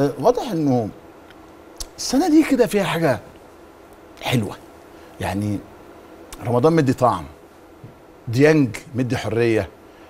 آه، واضح انه السنه دي كده فيها حاجه حلوه يعني رمضان مدي طعم ديانج مدي حريه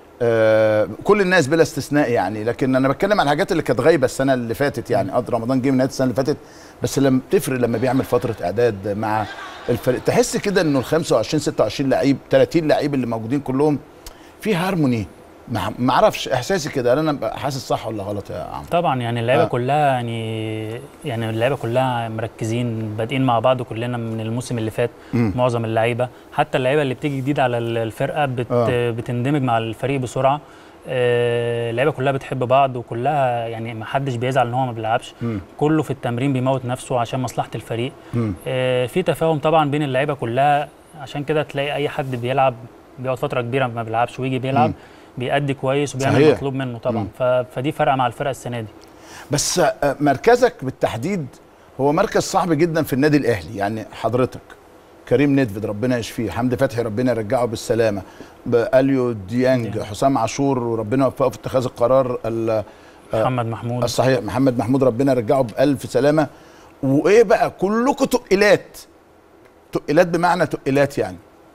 آه كل الناس بلا استثناء يعني لكن انا بتكلم عن الحاجات اللي كانت غايبه السنه اللي فاتت يعني قد رمضان جه من نهايه السنه اللي فاتت بس لما تفرق لما بيعمل فتره اعداد مع الفريق تحس كده انه ال 25 26 لعيب 30 لعيب اللي موجودين كلهم في هارموني ما ما اعرفش احساسي كده هل انا حاسس صح ولا غلط يا عم طبعا يعني اللعيبه آه. آه. كلها يعني يعني اللعيبه كلها مركزين بادئين مع بعض كلنا من الموسم اللي فات مم. معظم اللعيبه حتى اللعيبه اللي بتيجي جديد على ال- الفرقه بت آه. بتندمج مع الفريق بسرعه آه، اللعيبه كلها بتحب بعض وكلها يعني ما حدش بيزعل ان هو ما بيلعبش مم. كله في التمرين بيموت نفسه عشان مصلحه الفريق مم. آه، في تفاهم طبعا بين اللعيبه كلها عشان كده تلاقي اي حد بيلعب بيقعد فتره كبيره ما بيلعبش ويجي بيلعب مم. بيأدي كويس وبيعمل صحيح. مطلوب منه طبعا مم. ف... فدي فرقه مع الفرقه السنه دي بس آه، مركزك بالتحديد هو مركز صعب جدا في النادي الاهلي يعني حضرتك كريم ندفد ربنا يشفيه حمدي فتحي ربنا يرجعه بالسلامه اليو ديانج ديانج. حسام عاشور وربنا يوفقه في اتخاذ القرار ال- محمد محمود الصحيح محمد محمود ربنا يرجعه بألف سلامه وايه بقى كلكم تقيلات تقيلات بمعنى تقيلات يعني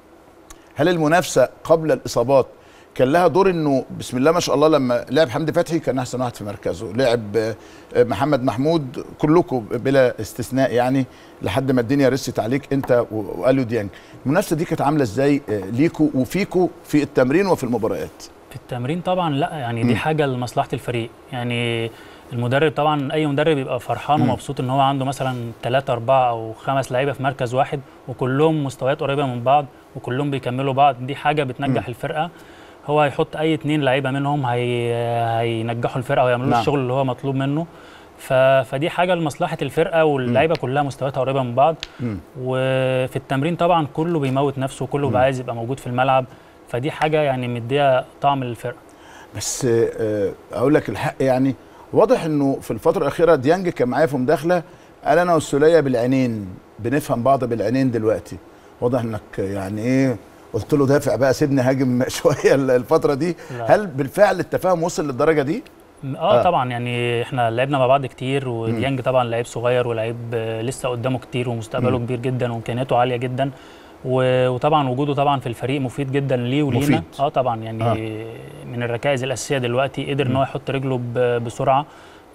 هل المنافسه قبل الاصابات كان لها دور انه بسم الله ما شاء الله لما لعب حمدي فتحي كان احسن واحد في مركزه لعب آه، آه، محمد محمود كلكم بلا استثناء يعني لحد ما الدنيا رست عليك انت و- واليو ديانج المنافسه دي كانت عامله ازاي آه، ليكوا وفيكوا في التمرين وفي المباريات في التمرين طبعا لا يعني مم. دي حاجه لمصلحه الفريق يعني المدرب طبعا اي مدرب يبقى فرحان مم. ومبسوط ان هو عنده مثلا ثلاثة أربعة أو خمس لعيبة في مركز واحد وكلهم مستويات قريبة من بعض وكلهم بيكملوا بعض دي حاجة بتنجح مم. الفرقة هو هيحط أي اتنين لعيبة منهم هي... هينجحوا الفرقة ويعملوا له نعم. الشغل اللي هو مطلوب منه ف... فدي حاجة لمصلحة الفرقة واللعيبة كلها مستوياتها قريبة من بعض مم. وفي التمرين طبعا كله بيموت نفسه وكله بيبقى عايز يبقى موجود في الملعب فدي حاجة يعني مديها طعم للفرقة بس آه، اقول لك الحق يعني واضح انه في الفتره الاخيره ديانج كان معايا في مداخله قال انا والسوليه بالعينين بنفهم بعض بالعينين دلوقتي واضح انك يعني ايه قلت له دافع بقى سيبني هاجم شويه الفتره دي لا. هل بالفعل التفاهم وصل للدرجه دي اه, آه. آه طبعا يعني احنا لعبنا مع بعض كتير وديانج طبعا لعيب صغير ولعيب آه، لسه قدامه كتير ومستقبله مم. كبير جدا وامكانياته عاليه جدا و- وطبعا وجوده طبعا في الفريق مفيد جدا ليه ولينا مفيد. اه طبعا يعني آه. آه. من الركائز الاساسيه دلوقتي قدر ان مم. هو يحط رجله ب- بسرعه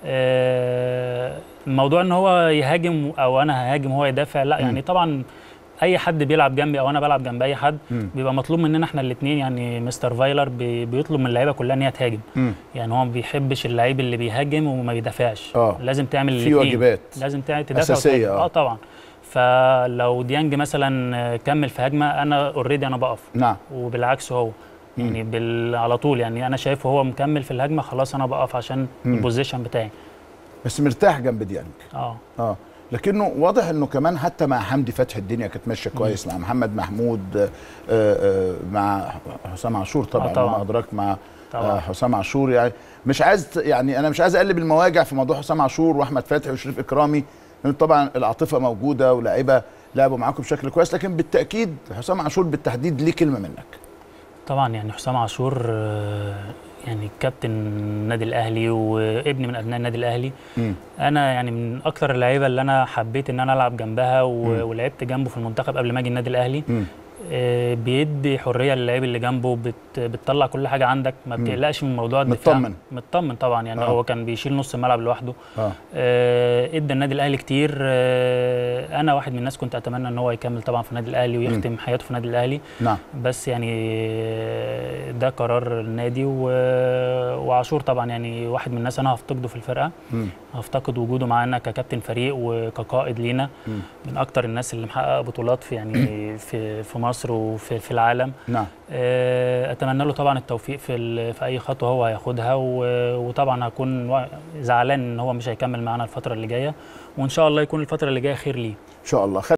آه الموضوع ان هو يهاجم او انا ههاجم هو يدافع لا مم. يعني طبعا اي حد بيلعب جنبي او انا بلعب جنب اي حد مم. بيبقى مطلوب مننا احنا الاثنين يعني مستر فايلر بي بيطلب من اللعيبه كلها ان هي تهاجم مم. يعني هو ما بيحبش اللعيب اللي بيهاجم وما بيدافعش آه. لازم تعمل في الاتنين. واجبات لازم تع- تدافع أساسية، وتهاجم. آه. اه طبعا فلو ديانج مثلا آه، كمل في هجمه انا اوريدي انا بقف نعم وبالعكس هو مم. يعني بال... على طول يعني انا شايفه هو مكمل في الهجمه خلاص انا بقف عشان مم. البوزيشن بتاعي بس مرتاح جنب ديانج اه اه لكنه واضح انه كمان حتى مع حمدي فتحي الدنيا كانت ماشيه كويس مع محمد محمود آه، آه، مع حسام عاشور طبعا, آه، طبعاً. وما ادراك مع طبعا آه، حسام عاشور يعني مش عايز ت- يعني انا مش عايز اقلب المواجع في موضوع حسام عاشور واحمد فتحي وشريف اكرامي لان طبعا العاطفه موجوده ولاعيبه لعبوا معاكم بشكل كويس لكن بالتاكيد حسام عاشور بالتحديد ليه كلمه منك طبعا يعني حسام عاشور آه، يعني كابتن النادي الاهلي وابن من ابناء النادي الاهلي مم. انا يعني من اكتر اللعيبه اللي انا حبيت ان انا العب جنبها و... مم. ولعبت جنبه في المنتخب قبل ما اجي النادي الاهلي مم. آه، بيدي حريه للعيب اللي جنبه بت... بتطلع كل حاجه عندك ما مم. بتقلقش من موضوع الدفاع مطمن. مطمن طبعا يعني آه. آه. هو كان بيشيل نص الملعب لوحده اه آه، ادى النادي الاهلي كتير آه، انا واحد من الناس كنت اتمنى ان هو يكمل طبعا في النادي الاهلي ويختم حياته في النادي الاهلي نعم بس يعني آه، ده قرار النادي و... وعاشور طبعا يعني واحد من الناس انا هفتقده في الفرقه مم. هفتقد وجوده معانا ككابتن فريق وكقائد لينا مم. من اكتر الناس اللي محققه بطولات في يعني في في مصر وفي في العالم نعم آه، اتمنى له طبعا التوفيق في ال- في اي خطوه هو هياخدها و- وطبعا هكون وا- زعلان ان هو مش هيكمل معانا الفتره اللي جايه وان شاء الله يكون الفتره اللي جايه خير ليه ان شاء الله